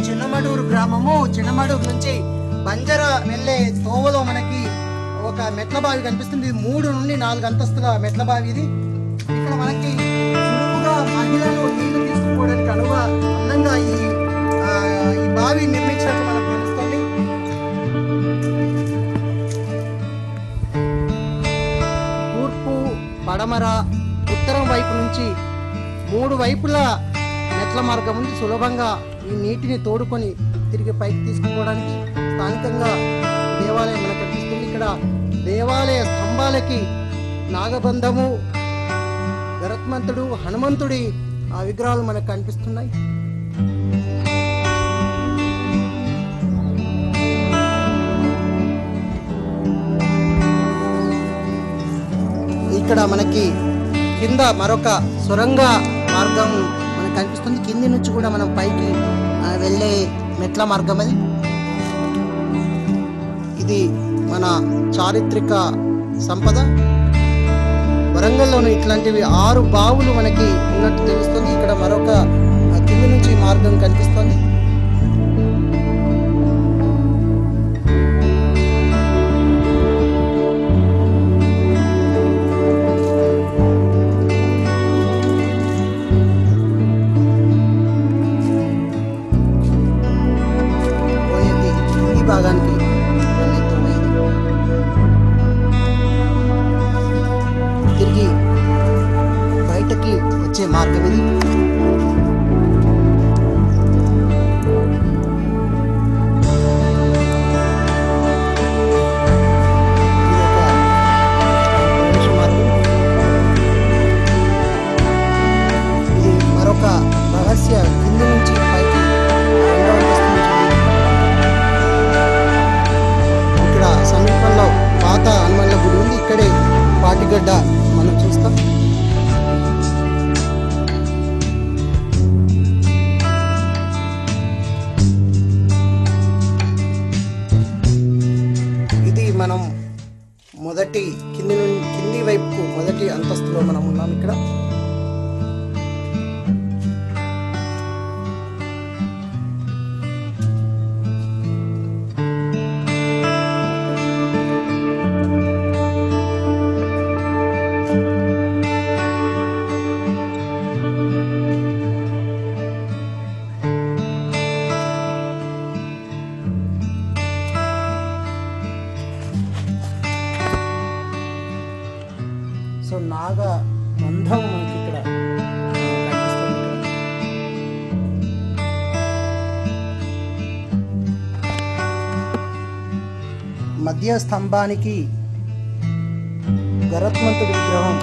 చిన్నమడూరు గ్రామము చిన్నమడూరు నుంచి బంజర వెళ్ళే తోవలో మనకి ఒక మెట్ల బావి కనిపిస్తుంది ఇది మూడు నుండి నాలుగు అంతస్తుల మెట్ల బావి ఇది ఇక్కడ మనకి సులువుగా మహిళలు నీళ్లు తీసుకుపోవడానికి అనువుగా అందంగా ఈ ఆ, ఈ బావి నిర్మించినట్టు మనకు తెలుస్తుంది తూర్పు పడమర ఉత్తరం వైపు నుంచి మూడు వైపులా మెట్ల మార్గం ఉంది సులభంగా ఈ నీటిని తోడుకొని తిరిగి పైకి తీసుకుపోవడానికి స్థానికంగా దేవాలయం మనకు కనిపిస్తుంది ఇక్కడ దేవాలయ స్తంభాలకి నాగబంధము గరత్మంతుడు హనుమంతుడి ఆ విగ్రహాలు మనకు కనిపిస్తున్నాయి ఇక్కడ మనకి కింద మరొక సొరంగ మార్గం మనకు కనిపిస్తుంది కింది నుంచి కూడా మనం పైకి ఆ, వెళ్ళే మెట్ల మార్గం అది ఇది మన చారిత్రక సంపద వరంగల్లోని ఇట్లాంటివి ఆరు బావులు మనకి ఉన్నట్టు తెలుస్తుంది ఇక్కడ మరొక ఆ, కింది నుంచి మార్గం కనిపిస్తుంది పోయేది ఈ భాగానికి వెళ్ళే తోవ ఇది. తిరిగి బయటకి వచ్చే మార్గం ఇది ఇది ఒక ప్రవేశ మార్గం. ఇది మరొక రహస్య కింది నుంచి పైకి రెండవ అంతస్తు నుంచి ఇక్కడ సమీపంలో పాత హనుమన్ల గుడి ఉంది ఇక్కడే పాటిగడ్డ మనం చూస్తాం ఇది మనం మొదటి కింది నుండి కింది వైపుకు మొదటి అంతస్తులో మనం ఉన్నాం ఇక్కడ సో నాగ బంధం మనకి ఇక్కడ ఆ, కనిపిస్తుంది ఇక్కడ. మధ్య స్తంభానికి గరత్మంతుడి విగ్రహం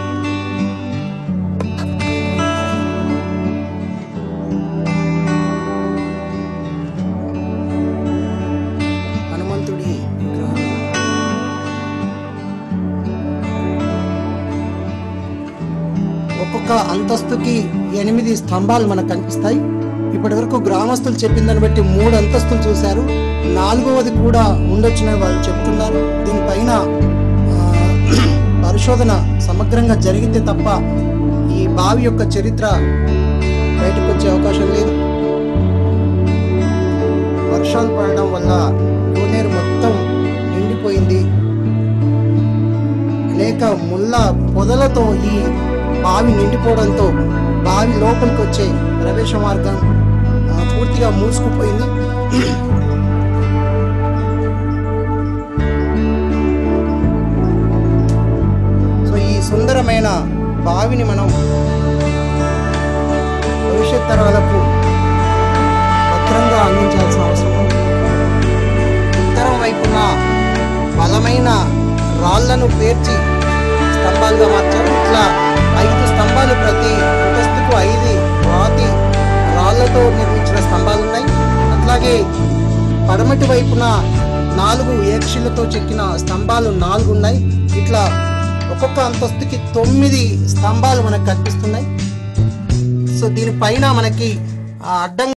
హనుమంతుడి విగ్రహం ఒక్కొక్క అంతస్తుకి ఎనిమిది స్తంభాలు మనకు కనిపిస్తాయి ఇప్పటి వరకు గ్రామస్తులు చెప్పిన దాన్ని బట్టి మూడు అంతస్తులు చూశారు నాలుగవది కూడా ఉండొచ్చునని వాళ్ళు చెప్తున్నారు దీనిపైన ఆ, పరిశోధన సమగ్రంగా జరిగితే తప్ప ఈ బావి యొక్క చరిత్ర బయటకు వచ్చే అవకాశం లేదు వర్షాలు పడడం వల్ల కోనేరు మొత్తం నిండిపోయింది లేక ముళ్ళ పొదలతో ఈ బావి నిండిపోవడంతో బావి లోపలికి వచ్చే ప్రవేశ మార్గం ఆ, పూర్తిగా మూసుకుపోయింది సో ఈ సుందరమైన బావిని మనం భవిష్యత్ తరాలకు భద్రంగా అందించాల్సిన అవసరం ఉంది ఉత్తరం వైపున బలమైన రాళ్లను పేర్చి స్తంభాలుగా మార్చారు ఇట్లా ఐదు స్తంభాలు ప్రతి అంతస్తుకు ఐదు రాతి రాళ్లతో నిర్మించిన స్తంభాలు ఉన్నాయి అట్లాగే పడమటి వైపున నాలుగు ఏక్షిలతో చెక్కిన స్తంభాలు నాలుగు ఉన్నాయి ఇట్లా ఒక్కొక్క అంతస్తుకి తొమ్మిది స్తంభాలు మనకు కనిపిస్తున్నాయి సో దీనిపైన మనకి ఆ అడ్డం